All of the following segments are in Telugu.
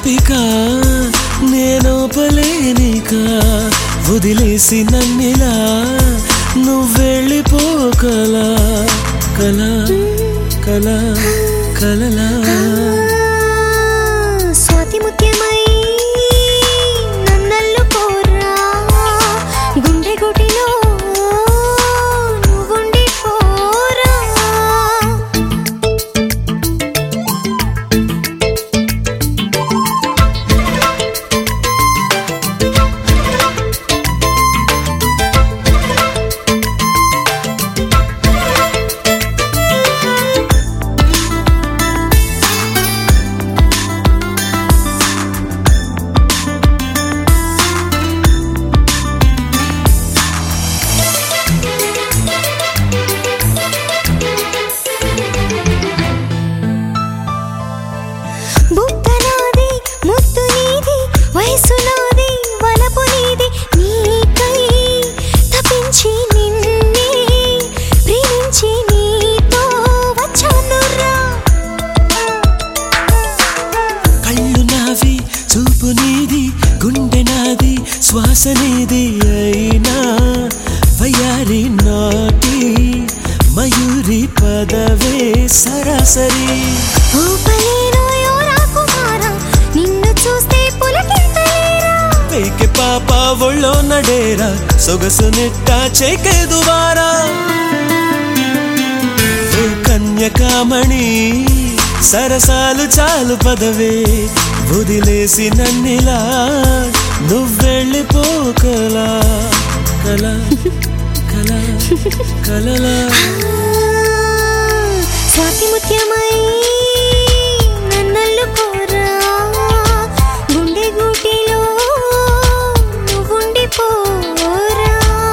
గోపిక నేనోపలేనిక వదిలేసి నన్నిలా నువ్వెళ్ళిపోకలా కల కల కలలా స్వాతి ముత్యమై నన్నల్లు కోరా గుండె గుటిలో నువ్వుండి పోరా బుక్క నాది ముద్దు నీది వయసు నాది వలపు నీది నీకై తపించి నిన్నే ప్రేమించి నీతో వచ్చానురా కళ్ళు నావి చూపు నీది గుండె నాది శ్వాస నీది అయినా వయ్యారి నాటి మయూరి పదవే సరాసరి ఊపలేను యోరా కుమారా నిన్ను చూస్తే పులకింతలేరా పైకి పాప ఒళ్ళో నడేరా సొగసు నిట్ట చేకేదువారా ఓ కన్యకామణి సరసాలు చాలు పదవే వదిలేసి నన్నిలా నువ్వెళ్ళిపోకలా కల కల కలలా స్వాతి ముత్యమై నన్నల్లు కోరా గుండె గూటిలో నువ్వుండి పోరా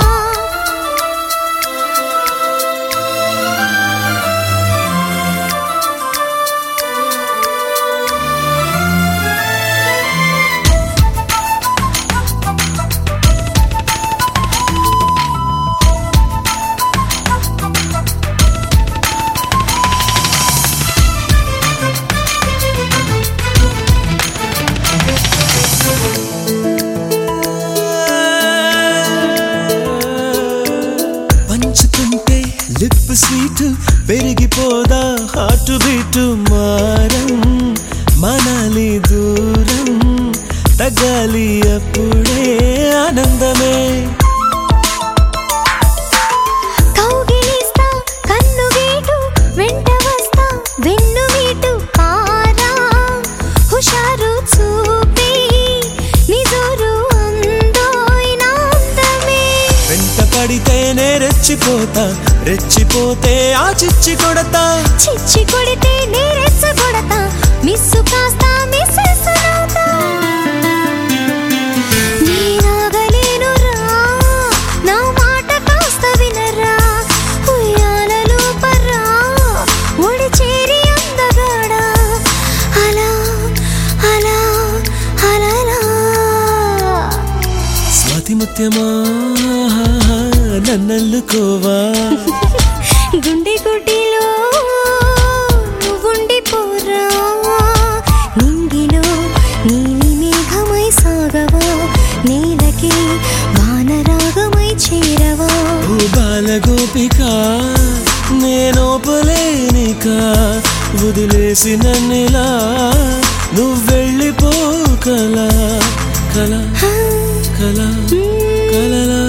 పంచుకుంటే లిప్ స్వీట్ పెరిగిపోదా హార్ట్ బీట్ మారం మనాలి దూరం తగ్గాలి అప్పుడే ఆనందమే కౌగిలిస్తా కన్ను గీటు వెంట వస్తా వెన్ను వీటు పారా హుషారు చూపి నిజోరు అందోయిన అందమే వెంట పడితేనే రెచ్చిపోతా రెచ్చిపోతే ఆ చిచ్చి కొడతా చిచ్చి కొడితే నేరెచ్చ కొడతా మిస్సు కాస్త మిస్సెస్ నవ్వుతా నేనాగలేనురా నా మాట కాస్త వినరా ఉయ్యాలలో పర్రా ఒడి చేరి అందగాడా అలా అలా అలలా స్వాతి ముత్యమా నన్నల్లుకోవా గుండె గుడ్డిలో నువ్వుండి పోరా నింగిలో నీలి మేఘమై సాగవా నేలకి వానరాగమై చేరవా ఓ బాలగోపిక నేనోపలేనిక వదిలేసి నన్నిలా నువ్వెళ్ళిపోకలా కల ఆ, కల మ్, కలలా